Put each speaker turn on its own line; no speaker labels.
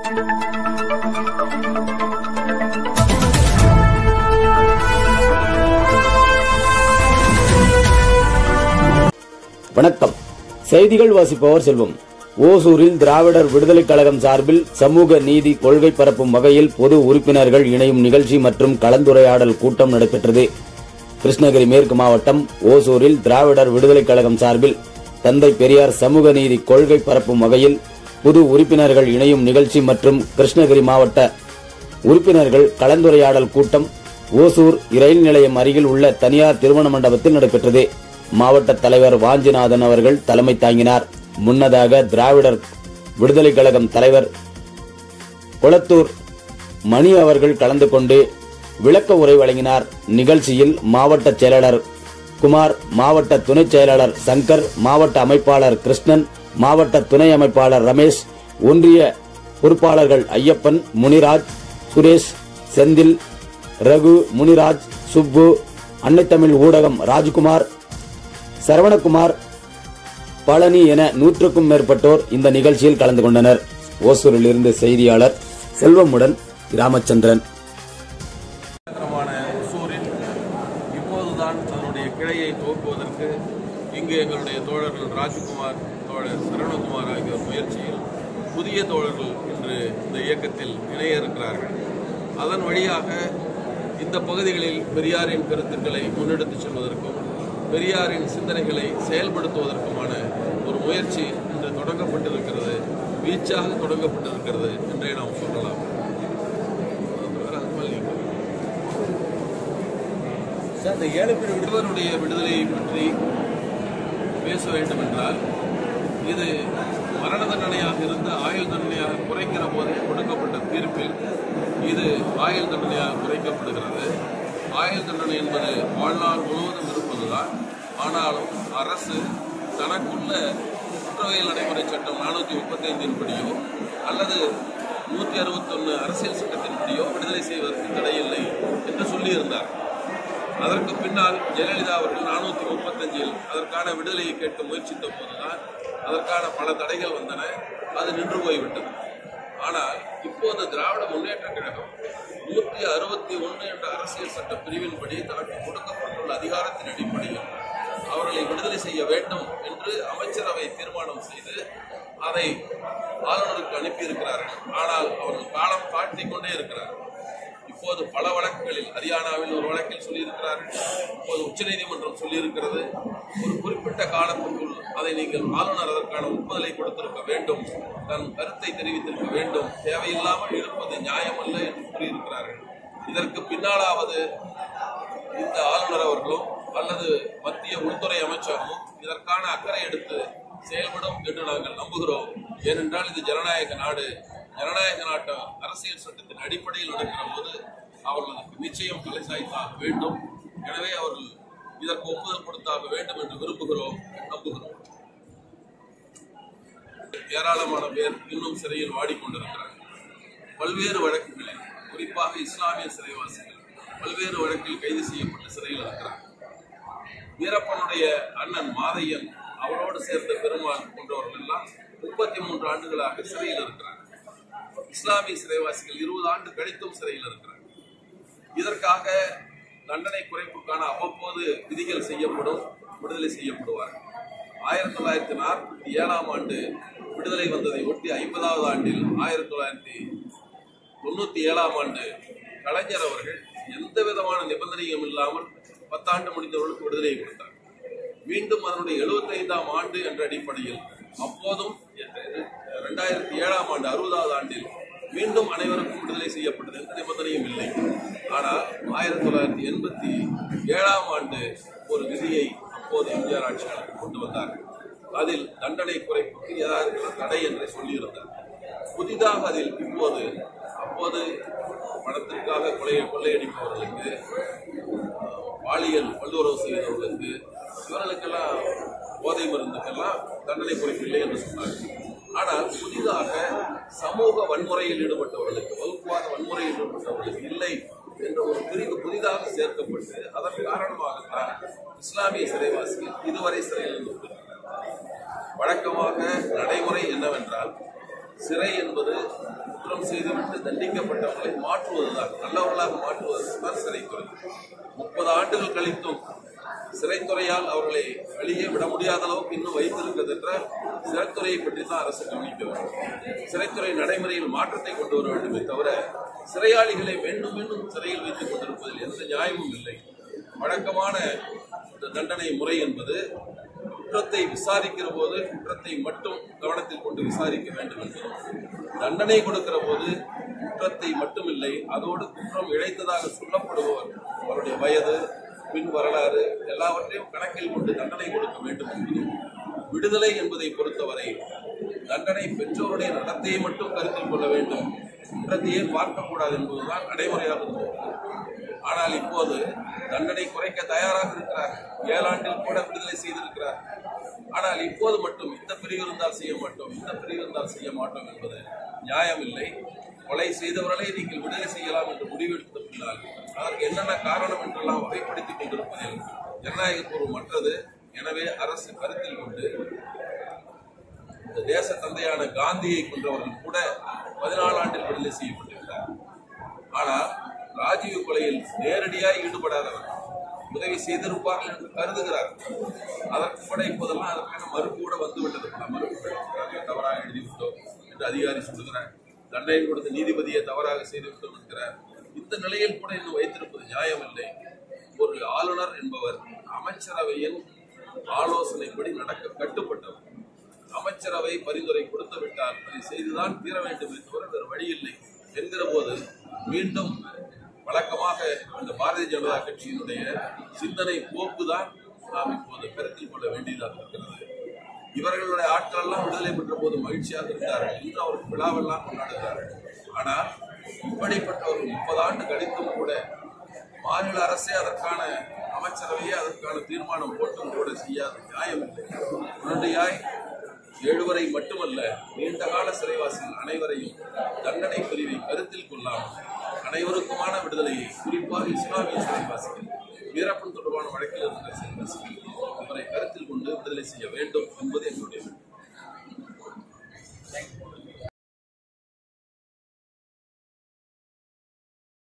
வணக்கம் செய்திகள் வாசிப்பவர் செல்வம் ஓசூரில் திராவிடர் விடுதலைக் கழகம் சார்பில் சமூக நீதி கொள்கை பரப்பும் வகையில் பொது உறுப்பினர்கள் இணையும் நிகழ்ச்சி மற்றும் கலந்துரையாடல் கூட்டம் நடைபெற்றது கிருஷ்ணகிரி மேற்கு மாவட்டம் ஓசூரில் திராவிடர் விடுதலைக் கழகம் சார்பில் தந்தை பெரியார் சமூக நீதி கொள்கை பரப்பும் வகையில் புது உறுப்பினர்கள் இணையும் நிகழ்ச்சி மற்றும் கிருஷ்ணகிரி மாவட்ட உறுப்பினர்கள் கலந்துரையாடல் கூட்டம் ஓசூர் ரயில் நிலையம் அருகில் உள்ள தனியார் திருமண மண்டபத்தில் நடைபெற்றது மாவட்ட தலைவர் வாஞ்சிநாதன் அவர்கள் தலைமை தாங்கினார் முன்னதாக திராவிடர் விடுதலைக் கழகம் தலைவர் குளத்தூர் மணி அவர்கள் கலந்து கொண்டு விளக்க உரை வழங்கினார் நிகழ்ச்சியில் மாவட்ட செயலாளர் குமார் மாவட்ட துணைச் செயலாளர் சங்கர் மாவட்ட அமைப்பாளர் கிருஷ்ணன் மாவட்ட துணை அமைப்பாளர் ரமேஷ் ஒன்றிய பொறுப்பாளர்கள் ஐயப்பன் முனிராஜ் சுரேஷ் செந்தில் ரகு முனிராஜ் சுப்பு அன்னைத்தமிழ் ஊடகம் ராஜ்குமார் சரவணகுமார் பழனி என நூற்றுக்கும் மேற்பட்டோர் இந்த நிகழ்ச்சியில் கலந்து கொண்டனர் ஓசூரில் இருந்து செய்தியாளர் செல்வமுடன் ராமச்சந்திரன்
நகரமான ஒசூரில் இப்போதுதான் அதனுடைய கிளையை துவக்குவதற்கு இங்கு எங்களுடைய தோழர்கள் ராஜ்குமார் தோழர் சரவணகுமார் ஆகியோர் முயற்சியில் புதிய தோழர்கள் இன்று இந்த இயக்கத்தில் இணைய இருக்கிறார்கள் அதன் வழியாக இந்த பகுதிகளில் பெரியாரின் கருத்துக்களை முன்னெடுத்துச் செல்வதற்கும் பெரியாரின் சிந்தனைகளை செயல்படுத்துவதற்குமான ஒரு முயற்சி இன்று தொடங்கப்பட்டிருக்கிறது வீச்சாக தொடங்கப்பட்டிருக்கிறது என்றே நாம் சொல்லலாம் அது மேல நீங்க சார் இந்த ஏழு பேர் விடுவருடைய விடுதலையை பற்றி பேச வேண்டும் என்றால் இது மரண தண்டனையாக இருந்து ஆயுள் தண்டனையாக குறைக்கிற போதே கொடுக்கப்பட்ட தீர்ப்பில் இது ஆயுள் தண்டனையாக குறைக்கப்படுகிறது ஆயுள் தண்டனை என்பது வாழ்நாள் முழுவதும் இருப்பதுதான் ஆனாலும் அரசு தனக்குள்ள குற்றவியல் நடைமுறை சட்டம் நானூற்றி முப்பத்தைந்தின் படியோ அல்லது நூற்றி அறுபத்தொன்று அரசியல் சட்டத்தின்படியோ விடுதலை செய்வதற்கு தடையில்லை என்று சொல்லியிருந்தார் அதற்கு பின்னால் ஜெயலலிதா அவர்கள் நானூற்றி முப்பத்தஞ்சில் அதற்கான விடுதலையை கேட்க முயற்சித்த போதுதான் அதற்கான பல தடைகள் வந்தன அது நின்று போய்விட்டது ஆனால் இப்போது திராவிட முன்னேற்ற கழகம் நூற்றி அறுபத்தி ஒன்று என்ற அரசியல் சட்ட பிரிவின்படி தனக்கு கொடுக்கப்பட்டுள்ள அதிகாரத்தின் அடிப்படையில் அவர்களை விடுதலை செய்ய வேண்டும் என்று அமைச்சரவை தீர்மானம் செய்து அதை ஆளுநருக்கு அனுப்பியிருக்கிறார்கள் ஆனால் அவர்கள் காலம் தாழ்த்திக் கொண்டே இருக்கிறார்கள் இப்போது பல வழக்குகளில் ஹரியானாவில் ஒரு வழக்கில் சொல்லியிருக்கிறார்கள் இப்போது உச்சநீதிமன்றம் சொல்லியிருக்கிறது ஒரு குறிப்பிட்ட காலத்திற்குள் அதை நீங்கள் ஆளுநர் அதற்கான ஒப்புதலை கொடுத்திருக்க வேண்டும் தன் கருத்தை தெரிவித்திருக்க வேண்டும் தேவையில்லாமல் இருப்பது நியாயமல்ல என்று கூறியிருக்கிறார்கள் இதற்கு பின்னாலாவது இந்த ஆளுநர் அவர்களும் அல்லது மத்திய உள்துறை அமைச்சகமும் இதற்கான அக்கறை எடுத்து செயல்படும் என்று நாங்கள் நம்புகிறோம் ஏனென்றால் இது ஜனநாயக நாடு ஜனநாயக நாட்டு அரசியல் சட்டத்தின் அடிப்படையில் நடக்கிற போது அவர்களுக்கு நிச்சயம் தலை சாய்த்தாக வேண்டும் எனவே அவர்கள் இதற்கு ஒப்புதல் கொடுத்தாக வேண்டும் என்று விரும்புகிறோம் நம்புகிறோம் ஏராளமான பேர் இன்னும் சிறையில் வாடிக்கொண்டிருக்கிறார்கள் பல்வேறு வழக்குகளில் குறிப்பாக இஸ்லாமிய சிறைவாசிகள் பல்வேறு வழக்கில் கைது செய்யப்பட்டு சிறையில் இருக்கிறார் வீரப்பனுடைய அண்ணன் மாதையன் அவரோடு சேர்ந்த பெருமாள் போன்றவர்கள் எல்லாம் முப்பத்தி மூன்று ஆண்டுகளாக சிறையில் இருக்கிறார் இஸ்லாமிய சிறைவாசிகள் இருபது ஆண்டு கழித்தும் சிறையில் இருக்கிறார் இதற்காக தண்டனை குறைப்புக்கான அவ்வப்போது விதிகள் செய்யப்படும் விடுதலை செய்யப்படுவார்கள் ஆயிரத்தி தொள்ளாயிரத்தி நாற்பத்தி ஏழாம் ஆண்டு விடுதலை வந்ததை ஒட்டி ஐம்பதாவது ஆண்டில் ஆயிரத்தி தொள்ளாயிரத்தி தொண்ணூத்தி ஏழாம் ஆண்டு கலைஞர் அவர்கள் எந்த விதமான நிபந்தனையும் இல்லாமல் பத்தாண்டு முடிந்தவர்களுக்கு விடுதலையை கொடுத்தார் மீண்டும் அதனுடைய எழுபத்தைந்தாம் ஆண்டு என்ற அடிப்படையில் அப்போதும் இரண்டாயிரத்தி ஏழாம் ஆண்டு அறுபதாவது ஆண்டில் மீண்டும் அனைவருக்கும் விடுதலை செய்யப்பட்டது எந்த நிபந்தனையும் இல்லை ஆனால் ஆயிரத்தி தொள்ளாயிரத்தி எண்பத்தி ஏழாம் ஆண்டு ஒரு விதியை அப்போது எம்ஜிஆர் ஆட்சியாளர் கொண்டு வந்தார்கள் அதில் தண்டனை குறைப்புக்கு ஏதாவது தடை என்று சொல்லியிருந்தார் புதிதாக அதில் இப்போது அப்போது பணத்திற்காக கொலை கொள்ளையடிப்பவர்களுக்கு பாலியல் வல்லுறவு செய்தவர்களுக்கு இவர்களுக்கெல்லாம் போதை மருந்துக்கெல்லாம் தண்டனை குறைப்பில்லை என்று சொன்னார்கள் ஆனால் புதிதாக சமூக வன்முறையில் ஈடுபட்டவர்களுக்கு வகுப்புவாத வன்முறையில் ஈடுபட்டவர்களுக்கு இல்லை என்ற ஒரு பிரிவு புதிதாக சேர்க்கப்பட்டு அதன் காரணமாகத்தான் இஸ்லாமிய சிறைவாசிகள் இதுவரை சிறையில் இருந்திருக்கிறார்கள் வழக்கமாக நடைமுறை என்னவென்றால் சிறை என்பது குற்றம் செய்துவிட்டு தண்டிக்கப்பட்டவர்களை மாற்றுவதுதான் நல்லவர்களாக மாற்றுவதுதான் சிறைத்துறை முப்பது ஆண்டுகள் கழித்தும் சிறைத்துறையால் அவர்களை வெளியே விட முடியாத அளவுக்கு இன்னும் வைத்திருக்கிறது என்றால் சிறைத்துறையை பற்றி தான் அரசு கவனிக்க வேண்டும் சிறைத்துறை நடைமுறையில் மாற்றத்தை கொண்டு வர வேண்டுமே தவிர சிறையாளிகளை மீண்டும் மீண்டும் சிறையில் வைத்துக் கொண்டிருப்பதில் எந்த நியாயமும் இல்லை வழக்கமான இந்த தண்டனை முறை என்பது குற்றத்தை விசாரிக்கிற போது குற்றத்தை மட்டும் கவனத்தில் கொண்டு விசாரிக்க வேண்டும் என்பதும் தண்டனை கொடுக்கிற போது குற்றத்தை மட்டுமில்லை அதோடு குற்றம் இழைத்ததாக சொல்லப்படுபவர் அவருடைய வயது பின் வரலாறு எல்லாவற்றையும் கணக்கில் கொண்டு தண்டனை கொடுக்க வேண்டும் என்பதும் விடுதலை என்பதை பொறுத்தவரை தண்டனை பெற்றோருடைய நடத்தையை மட்டும் கருத்தில் கொள்ள வேண்டும் குற்றத்தையே பார்க்கக்கூடாது என்பதுதான் நடைமுறையாக இருந்தது ஆனால் இப்போது தண்டனை குறைக்க தயாராக இருக்கிறார் ஏழாண்டில் கூட விடுதலை செய்திருக்கிறார் ஆனால் இப்போது மட்டும் இந்த பிரிவு இருந்தால் செய்ய மாட்டோம் இந்த பிரிவு இருந்தால் செய்ய மாட்டோம் என்பது நியாயமில்லை கொலை செய்தவர்களை நீங்கள் விடுதலை செய்யலாம் என்று முடிவெடுத்த பின்னால் அதற்கு என்னென்ன காரணம் என்றெல்லாம் வகைப்படுத்திக் கொண்டிருப்பதில் ஜனநாயகபூர்வமற்றது எனவே அரசு கருத்தில் கொண்டு இந்த தேச தந்தையான காந்தியை கொன்றவர்கள் கூட பதினாலு ஆண்டில் விடுதலை செய்யப்பட்டிருக்கிறார் ஆனால் ராஜீவ் கொலையில் நேரடியாக ஈடுபடாதவர் உதவி செய்திருப்பார்கள் என்று கருதுகிறார் அதற்கு கூட இப்போதெல்லாம் அதற்கான மறுப்பு கூட வந்துவிட்டது பல மறுப்பு கிடைக்கிறார்கள் தவறாக எழுதிவிட்டோம் என்று அதிகாரி சொல்லுகிறார் தண்டனை கொடுத்த நீதிபதியை தவறாக செய்துவிட்டோம் என்கிறார் இந்த நிலையில் கூட இன்னும் வைத்திருப்பது நியாயமில்லை ஒரு ஆளுநர் என்பவர் அமைச்சரவையின் ஆலோசனைப்படி நடக்க கட்டுப்பட்டவர் அமைச்சரவை பரிந்துரை கொடுத்து விட்டால் அதை செய்துதான் தீர வேண்டும் என்று வேறு வழி இல்லை என்கிற போது மீண்டும் வழக்கமாக இந்த பாரதிய ஜனதா கட்சியினுடைய சிந்தனை போக்குதான் நாம் இப்போது கருத்தில் கொள்ள வேண்டியதாக இருக்கிறது இவர்களுடைய ஆட்கள் எல்லாம் விடுதலை பெற்ற போது மகிழ்ச்சியாக இருந்தார்கள் இன்று அவர்கள் விழாவெல்லாம் கொண்டாடுகிறார்கள் ஆனால் இப்படிப்பட்டவர்கள் முப்பது ஆண்டு கழித்தும் கூட மாநில அரசே அதற்கான அமைச்சரவையே அதற்கான தீர்மானம் போட்டும் கூட செய்யாத நியாயமில்லை உடனடியாய் ஏழுவரை மட்டுமல்ல நீண்ட கால சிறைவாசிகள் அனைவரையும் தண்டனை பிரிவை கருத்தில் கொள்ளாமல் அனைவருக்குமான விடுதலையை குறிப்பாக இஸ்லாமிய சிறைவாசிகள் வீரப்பன் தொடர்பான வழக்கில் இருந்த சிறைவாசிகள் அவரை கருத்தில் கொண்டு விடுதலை செய்ய வேண்டும் என்பது எங்களுடைய விருப்பம்